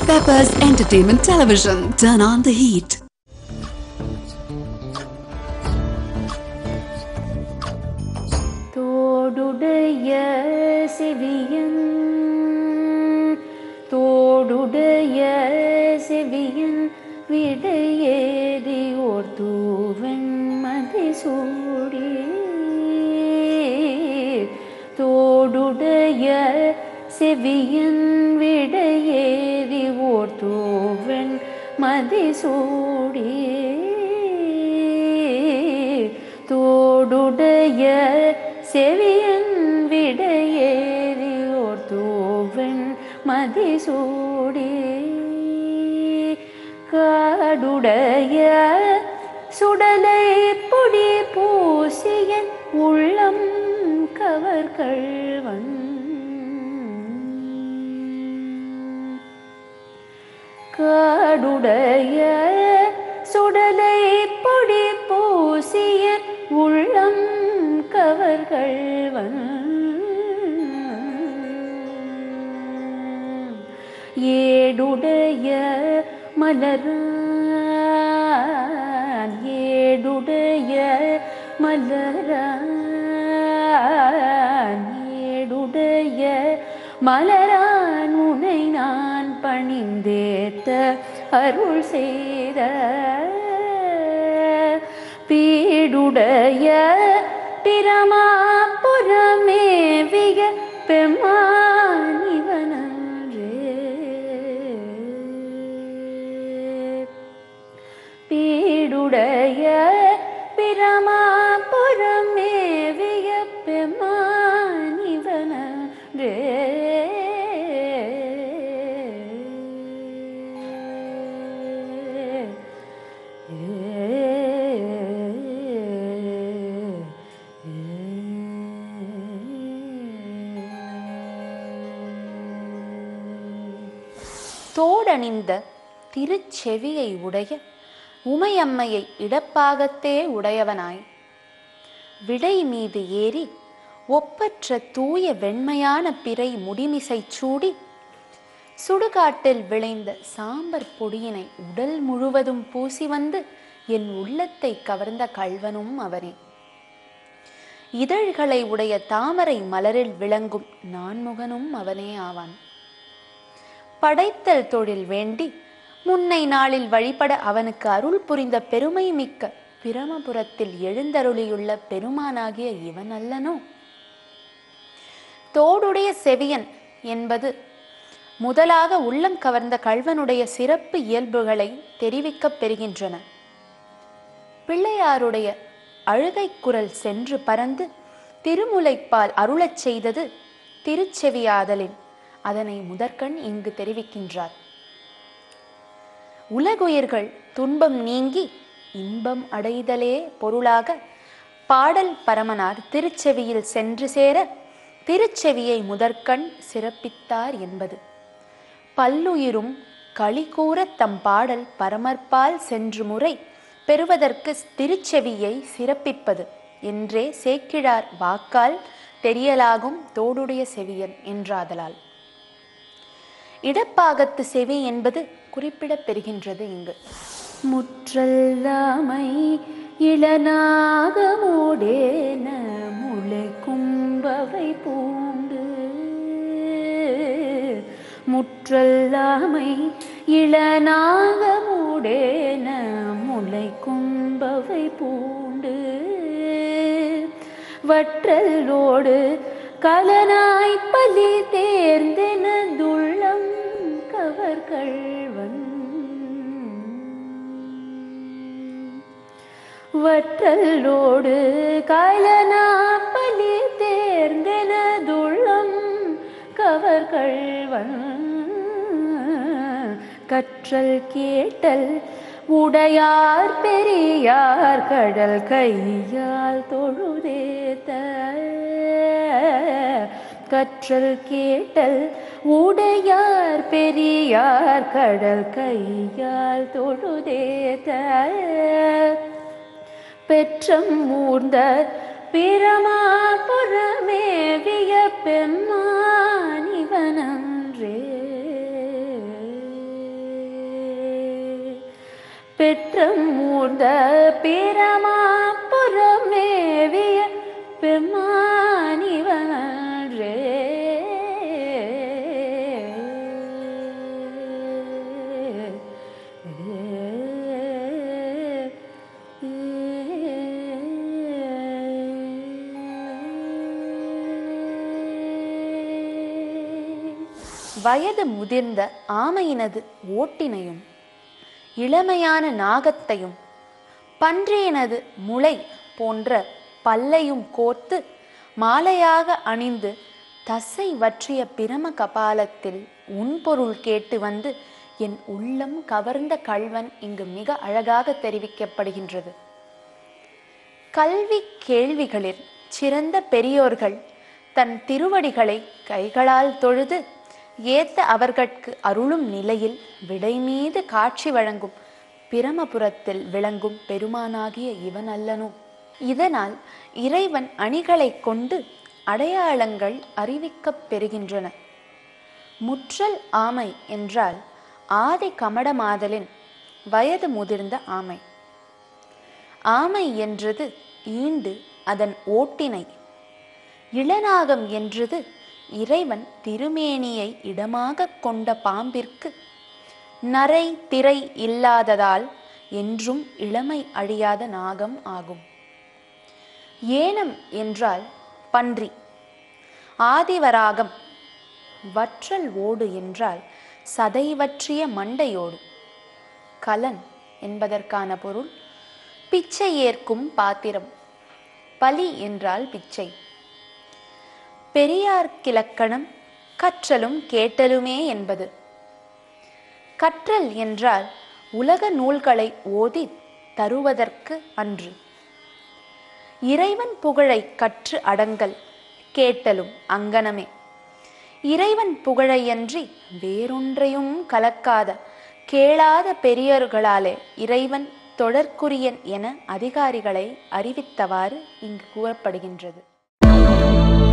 Peppers Entertainment Television. Turn on the heat. தோடுடைய செவியன் தோடுடைய செவியன் விடையேறி ஓர் தூவன் மதிசூடி தோடுடைய செவியன் விடையேறி ஓர் தூவன் மதிசூடி தோடுடைய செவியன் விடையேறி ஓர் தூவன் மதிசூடி காடுடைய சுடலை பொடி பூசியன் உள்ளம் கவர்கள்வன் காடுடைய சுடலை பொடி பூசிய உள்ளம் கவர்கள்வன் ஏடுடைய மலரான் ஏடுடைய மலரான் ஏடுடைய மலரான் உனை நான் பணிந்தேத்த அருள் செய்த பீடுடைய பிரமாபுரமேவிய பெம்மானிவனே பீடுடைய பிரமாபுரமேவிய பெம்மானிவனே தோடணிந்த திருச்செவியை உடைய உமையம்மையை இடப்பாகத்தே உடையவனாய் விடை மீது ஏறி ஒப்பற்ற தூய வெண்மையான பிறை முடிமிசை சூடி சுடுகாட்டில் விளைந்த சாம்பர் பொடியினை உடல் முழுவதும் பூசி வந்து என் உள்ளத்தை கவர்ந்த கள்வனும் அவனே இதழ்களை உடைய தாமரை மலரில் விளங்கும் நான்முகனும் அவனே ஆவான் படைத்தல் தொழில் வேண்டி முன்னை நாளில் வழிபட அவனுக்கு அருள் புரிந்த பெருமை மிக்க பிரமபுரத்தில் எழுந்தருளியுள்ள பெருமானாகிய இவன் அல்லனோ தோடுடைய செவியன் என்பது முதலாக உள்ளம் கவர்ந்த கள்வனுடைய சிறப்பு இயல்புகளை தெரிவிக்கப் பெறுகின்றன பிள்ளையாருடைய அழுகை குரல் சென்று பறந்து திருமுலைப்பால் அருளச் செய்தது திருச்செவியாதலின் அதனை முதற்கண் இங்கு தெரிவிக்கின்றார் உலகுயிர்கள் துன்பம் நீங்கி இன்பம் அடைதலே பொருளாக பாடல் பரமனார் திருச்செவியில் சென்று சேர திருச்செவியை முதற்கண் சிறப்பித்தார் என்பது பல்லுயிரும் களி கூறத் தம் பாடல் பரமற்பால் சென்று முறை பெறுவதற்கு திருச்செவியை சிறப்பிப்பது என்றே சேக்கிழார் வாக்கால் தெரியலாகும் தோடுடைய செவியன் என்றாதலால் இடப்பாகத்து செவி என்பது குறிப்பிடப் பெறுகின்றது இங்கு முற்றல்லாமை இளநாகமோடேன முளை கும்பவை பூண்டு முற்றல்லாமை இளநாகமோடேன முளை கும்பவை பூண்டு வற்றலோடு கலனாய் பலி தேர்ந்தெனதுள்ளம் கவர்கள்வன் வற்றலோடு கலனா பலி தேர்ந்தெனதுள்ளம் கவர்கள்வன் கற்றல் கேட்டல் உடையார் பெரியார் கடல் கையால் தொழுதேத்த கற்றல் கேட்டல் உடையார் பெரியார் கடல் கையால் தொழுதேத்த பெற்றம் மூர்ந்த பிரமாபுரமேவிய பெம்மானிவனன்றே பெற்றம் மூர்ந்த பிரமாபுரமேவிய பெம்மானிவனன்றே வயது முதிர்ந்த ஆமையினது ஓட்டினையும் இளமையான நாகத்தையும் பன்றியினது முளை போன்ற பல்லையும் கோர்த்து மாலையாக அணிந்து தசை வற்றிய பிரம கபாலத்தில் உன்பொருள் கேட்டு வந்து என் உள்ளம் கவர்ந்த கள்வன் இங்கு மிக அழகாக தெரிவிக்கப்படுகின்றது கல்வி கேள்விகளில் சிறந்த பெரியோர்கள் தன் திருவடிகளை கைகளால் தொழுது ஏத்த அவர்கட்கு அருளும் நிலையில் விடை மீது காட்சி வழங்கும் பிரமபுரத்தில் விளங்கும் பெருமானாகிய இவன் அல்லனோ இதனால் இறைவன் அணிகளைக் கொண்டு அடையாளங்கள் அறிவிக்கப் பெறுகின்றன முற்றல் ஆமை என்றால் ஆதி கமடமாதலின் வயது முதிர்ந்த ஆமை ஆமை என்றது ஈண்டு அதன் ஓட்டினை இளநாகம் என்றது இறைவன் திருமேனியை இடமாகக் கொண்ட பாம்பிற்கு நரை திரை இல்லாததால் என்றும் இளமை அழியாத நாகம் ஆகும் ஏனம் என்றால் பன்றி ஆதிவராகம் வற்றல் ஓடு என்றால் சதைவற்றிய மண்டையோடு கலன் என்பதற்கான பொருள் பிச்சை ஏற்கும் பாத்திரம் பலி என்றால் பிச்சை பெரியார்க்கிலக்கணம் கற்றலும் கேட்டலுமே என்பது கற்றல் என்றால் உலக நூல்களை ஓதி தருவதற்கு அன்று இறைவன் புகழை கற்று அடங்கல் கேட்டலும் அங்கனமே இறைவன் புகழையன்றி வேறொன்றையும் கலக்காத கேளாத பெரியோர்களாலே இறைவன் தொடர்க்குரியன் என அதிகாரிகளை அறிவித்தவாறு இங்கு கூறப்படுகின்றது